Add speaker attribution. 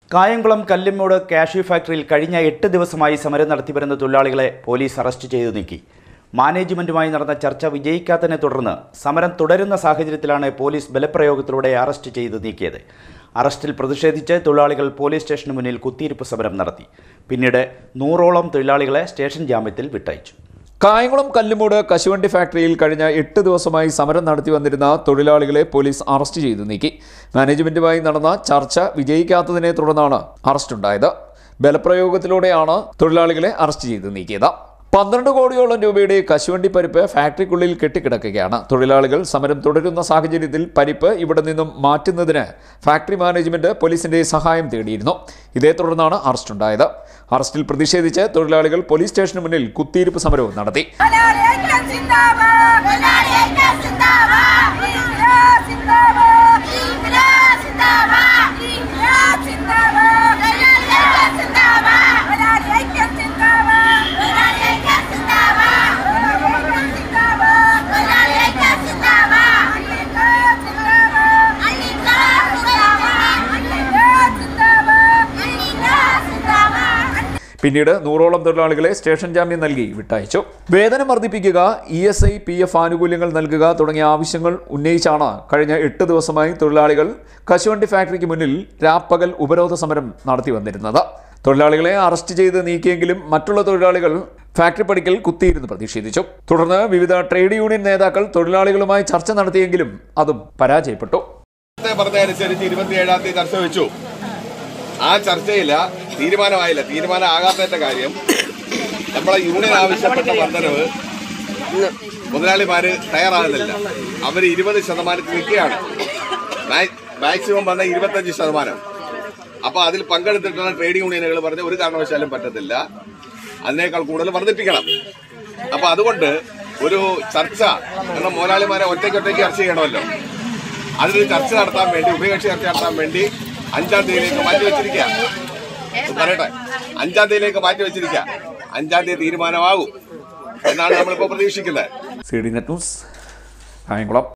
Speaker 1: Kayamkulam കല്ലിമ്മോട് cashew ഫാക്ടറിയിൽ കഴിഞ്ഞ എട്ട് ദിവസമായി സമരം നടത്തിവരുന്ന തൊഴിലാളികളെ പോലീസ് അറസ്റ്റ് ചെയ്തു നീക്കി മാനേജ്മെന്റുമായി നടന്ന ചർച്ച വിജയിക്കാത്തതിനെ തുടർന്ന് സമരം തുടരുന്ന സാഹചര്യത്തിലാണ് പോലീസ് ബലപ്രയോഗത്തിലൂടെ അറസ്റ്റ് ചെയ്ത് നീക്കിയത് അറസ്റ്റിൽ പ്രതിഷേധിച്ച് തൊഴിലാളികൾ പോലീസ് സ്റ്റേഷന് മുന്നിൽ കുത്തിയിരിപ്പ് സമരം നടത്തി പിന്നീട് നൂറോളം തൊഴിലാളികളെ സ്റ്റേഷൻ ജാമ്യത്തിൽ വിട്ടയച്ചു
Speaker 2: കായംകുളം കല്ലുമൂട് കശുവണ്ടി ഫാക്ടറിയിൽ കഴിഞ്ഞ എട്ട് ദിവസമായി സമരം നടത്തി വന്നിരുന്ന തൊഴിലാളികളെ പോലീസ് അറസ്റ്റ് ചെയ്തു നീക്കി മാനേജ്മെന്റുമായി നടന്ന ചർച്ച വിജയിക്കാത്തതിനെ തുടർന്നാണ് അറസ്റ്റുണ്ടായത് ബലപ്രയോഗത്തിലൂടെയാണ് തൊഴിലാളികളെ അറസ്റ്റ് ചെയ്ത് നീക്കിയത് പന്ത്രണ്ട് കോടിയോളം രൂപയുടെ കശുവണ്ടി പരിപ്പ് ഫാക്ടറിക്കുള്ളിൽ കെട്ടിക്കിടക്കുകയാണ് തൊഴിലാളികൾ സമരം തുടരുന്ന സാഹചര്യത്തിൽ പരിപ്പ് ഇവിടെ നിന്നും മാറ്റുന്നതിന് ഫാക്ടറി മാനേജ്മെന്റ് പോലീസിന്റെ സഹായം തേടിയിരുന്നു ഇതേ തുടർന്നാണ് അറസ്റ്റുണ്ടായത് അറസ്റ്റിൽ പ്രതിഷേധിച്ച് തൊഴിലാളികൾ പോലീസ് സ്റ്റേഷന് മുന്നിൽ കുത്തിയിരിപ്പ് സമരവും നടത്തി
Speaker 3: മലയാളി ഐക്യം സിന്ദാബാദ് മലയാളി ഐക്യം സിന്ദാബാദ് ഇൻക്ലാബ് സിന്ദാബാദ് ഇൻക്ലാബ് സിന്ദാബാദ് ഇൻക്ലാബ് സിന്ദാബാദ് മലയാളി ഐക്യം സിന്ദാബാദ് മലയാളി ഐക്യം സിന്ദാബാദ് മലയാളി ഐക്യം സിന്ദാബാദ് മലയാളി ഐക്യം സിന്ദാബാദ് ഇൻക്ലാബ് സിന്ദാബാദ് ഇൻക്ലാബ് സിന്ദാബാദ് ഇൻക്ലാബ് സിന്ദാബാദ് ഇൻക്ലാബ് സിന്ദാബാദ്
Speaker 2: പിന്നീട് നൂറോളം തൊഴിലാളികളെ സ്റ്റേഷൻ ജാമ്യം നൽകി വിട്ടയച്ചു വേതനം വർദ്ധിപ്പിക്കുക E S I P F ആനുകൂല്യങ്ങൾ നൽകുക തുടങ്ങിയ ആവശ്യങ്ങൾ ഉന്നയിച്ചാണ് കഴിഞ്ഞ എട്ട് ദിവസമായി തൊഴിലാളികൾ കശുവണ്ടി ഫാക്ടറിക്ക് മുന്നിൽ രാപ്പകൽ ഉപരോധ സമരം നടത്തി വന്നിരുന്നത് തൊഴിലാളികളെ അറസ്റ്റ് ചെയ്ത് നീക്കിയെങ്കിലും മറ്റുള്ള തൊഴിലാളികൾ ഫാക്ടറി പടിക്കൽ കുത്തിയിരുന്ന് പ്രതിഷേധിച്ചു തുടർന്ന് വിവിധ ട്രേഡ് യൂണിയൻ നേതാക്കൾ തൊഴിലാളികളുമായി ചർച്ച നടത്തിയെങ്കിലും അതും പരാജയപ്പെട്ടു
Speaker 4: നേരത്തെ പറഞ്ഞതനുസരിച്ച് ഇരുപത്തിയേഴാം തീയതി ചർച്ച വെച്ചു ആ ചർച്ചയില്ല തീരുമാനമായില്ല തീരുമാനം ആകാത്തതിന്റെ കാര്യം നമ്മളെ യൂണിയൻ ആവശ്യപ്പെട്ട വർധനവ് മുതലാളിമാര് തയ്യാറാകുന്നില്ല അവർ ഇരുപത് ശതമാനത്തിൽ നിൽക്കുകയാണ് മാ- മാക്സിമം വന്ന ഇരുപത്തഞ്ച് ശതമാനം അപ്പൊ അതിൽ പങ്കെടുത്തിട്ടുള്ള ട്രേഡ് യൂണിയനുകൾ പറഞ്ഞ ഒരു കാരണവശാലും പറ്റത്തില്ല അതിനേക്കാൾ കൂടുതൽ വർദ്ധിപ്പിക്കണം അപ്പൊ അതുകൊണ്ട് ഒരു ചർച്ച എന്ന മുതലാളിമാരെ ഒറ്റയ്ക്കൊറ്റയ്ക്ക് ചർച്ച ചെയ്യണമല്ലോ അതിനൊരു ചർച്ച നടത്താൻ വേണ്ടി ഉഭയകക്ഷി ചർച്ച നടത്താൻ വേണ്ടി അഞ്ചാം തീയതിയിലേക്ക് മാറ്റി വെച്ചിരിക്കുക പറയട്ടെ അഞ്ചാം തീയതിയിലേക്ക് മാറ്റി വെച്ചിരിക്കുക അഞ്ചാം തീയതി തീരുമാനമാകും എന്നാണ് നമ്മളിപ്പോ പ്രതീക്ഷിക്കുന്നത്
Speaker 2: C D net news Kayamkulam